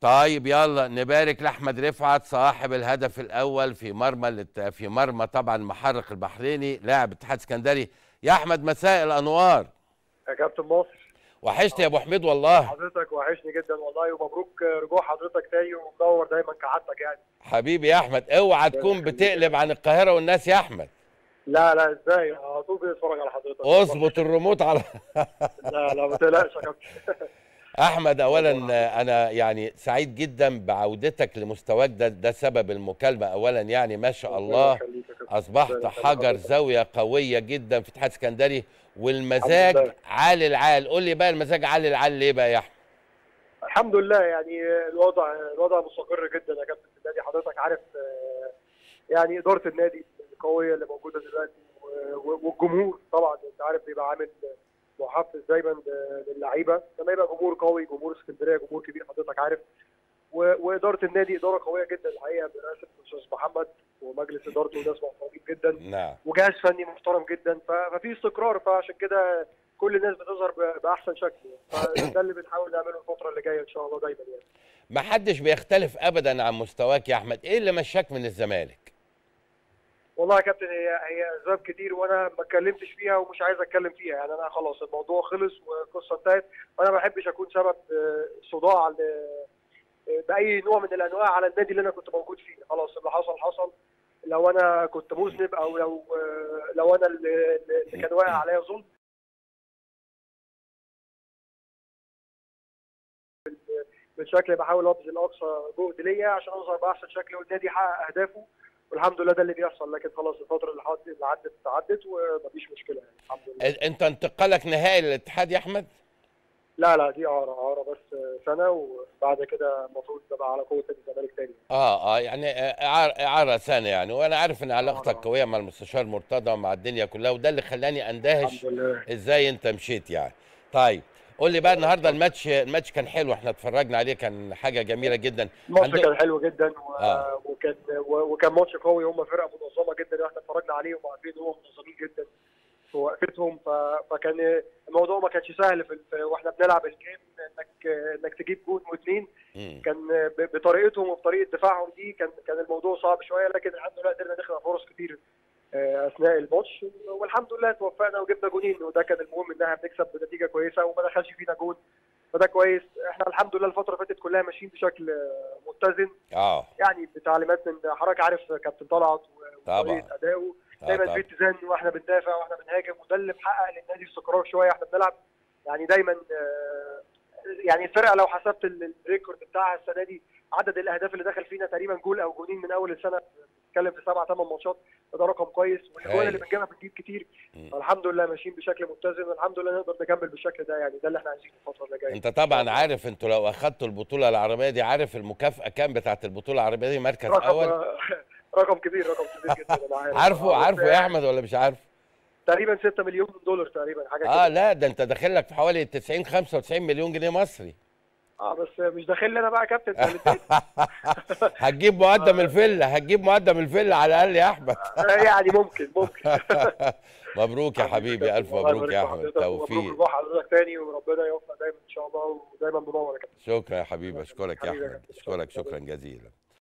طيب يلا نبارك لاحمد رفعت صاحب الهدف الاول في مرمى الات- في مرمى طبعا المحرق البحريني لاعب اتحاد اسكندري يا احمد مساء الانوار يا كابتن مصر وحشت يا ابو حميد والله حضرتك وحشني جدا والله ومبروك رجوع حضرتك تاني ومنور دايما كعادتك يعني حبيبي يا احمد اوعى تكون بتقلب عن القاهره والناس يا احمد لا لا ازاي على طول بنتفرج على حضرتك اظبط الريموت على لا لا ما تقلقش يا كابتن احمد اولا انا يعني سعيد جدا بعودتك لمستواك ده ده سبب المكالمه اولا يعني ما شاء الله يخليك يا كابتن. اصبحت ربنا يخليك حجر حضرتك. زاويه قويه جدا في اتحاد اسكندري والمزاج الحمد لله. عالي العال قول لي بقى المزاج عالي العال ليه بقى يا احمد الحمد لله يعني الوضع الوضع مستقر جدا يا كابتن في النادي حضرتك عارف آه، يعني اداره النادي القويه اللي موجوده دلوقتي و- و- والجمهور طبعا انت عارف بيبقى عامل محفز دايما ل- للعيبه لما يبقى جمهور قوي جمهور اسكندريه جمهور كبير حضرتك عارف و- واداره النادي اداره قويه جدا الحقيقه برئاسه الاستاذ محمد ومجلس ادارته ناس محترمين جدا نعم وجهاز فني محترم جدا ف- ففي استقرار فعشان كده كل الناس بتظهر ب- باحسن شكل فده اللي بنحاول نعمله الفتره اللي جايه ان شاء الله دايما يعني ما حدش بيختلف ابدا عن مستواك يا احمد ايه اللي مشاك من الزمالك والله يا كابتن هي هي اسباب كتير وانا ما اتكلمتش فيها ومش عايز اتكلم فيها يعني انا خلاص الموضوع خلص والقصه انتهت وانا ما بحبش اكون سبب آه، صداع ل- آه، باي نوع من الانواع على النادي اللي انا كنت موجود فيه خلاص اللي حصل حصل لو انا كنت مذنب او لو آه، لو انا اللي اللي كان واقع عليا ظلم بالشكل بحاول ابذل اقصى جهد ليا عشان اظهر باحسن شكل والنادي يحقق اهدافه والحمد لله ده اللي بيحصل لكن خلاص الفتره اللي حد- اللي عدت عدت ومفيش مشكله يعني الحمد لله ال- انت انتقالك نهائي للاتحاد يا احمد لا لا دي اعاره اعاره بس سنه وبعد كده المفروض تبقى على قوه نادي الزمالك تاني اه اه يعني آه، اعاره اعاره سنه يعني وانا عارف ان علاقتك آه. قويه مع المستشار مرتضى ومع الدنيا كلها وده اللي خلاني اندهش الحمد لله ازاي انت مشيت يعني طيب قول لي بقى النهارده الماتش الماتش كان حلو احنا اتفرجنا عليه كان حاجه جميله جدا الماتش عندهم- كان حلو جدا و... آه. وكان و... وكان ماتش قوي هم فرقه منظمه جدا واحنا اتفرجنا عليهم وعارفين ان هم منظمين جدا في وقفتهم ف... فكان الموضوع ما كانش سهل في... في... واحنا بنلعب الجيم انك انك تجيب جون واثنين مم. كان ب- بطريقتهم وبطريقه دفاعهم دي كان كان الموضوع صعب شويه لكن الحمد لله قدرنا نخلق فرص كتير آه، اثناء الماتش والحمد لله توفقنا وجبنا جونين وده كان المهم انها بنكسب بنتيجه كويسه وما دخلش فينا جون فده كويس احنا الحمد لله الفتره اللي فاتت كلها ماشيين بشكل آه، متزن اه يعني بتعليمات من حضرتك عارف كابتن طلعت و- طبعا. وطريقه ادائه آه دايما طبعا. في اتزان واحنا بندافع واحنا بنهاجم وده اللي محقق للنادي استقرار شويه احنا بنلعب يعني دايما آه، يعني الفرقه لو حسبت ال- الريكورد بتاعها السنه دي عدد الاهداف اللي دخل فينا تقريبا جول او جولين من اول السنه بنتكلم في سبع ثمان ماتشات ده رقم كويس والاجوال اللي هايل. بنجيبها بنجيب كتير مم. فالحمد لله ماشيين بشكل متزن والحمد لله نقدر نكمل بالشكل ده يعني ده اللي احنا عايزينه الفتره اللي جايه انت طبعا عارف انتوا لو اخدتوا البطوله العربيه دي عارف المكافاه كام بتاعت البطوله العربيه دي مركز رقم اول رقم كبير رقم كبير جدا انا عارف عارفه آه، عارفه بس يا احمد ولا مش عارف تقريبا 6 مليون دولار تقريبا حاجه اه كده لا ده انت داخل لك في حوالي 90 95 مليون جنيه مصري اه بس مش داخل لي انا بقى يا كابتن ده الاتنين. هتجيب مقدم الفله هتجيب مقدم الفله على الاقل يا احمد يعني ممكن ممكن مبروك يا حبيبي الف الله مبروك يبارك يا في احمد حضرتك، ومبروك توفيق رجوع حضرتك تاني وربنا يوفقك دايما ان شاء الله ودايما منور يا كابتن شكرا يا حبيبي اشكرك يا حبيبي يا احمد كابتن. اشكرك شكرا جزيلا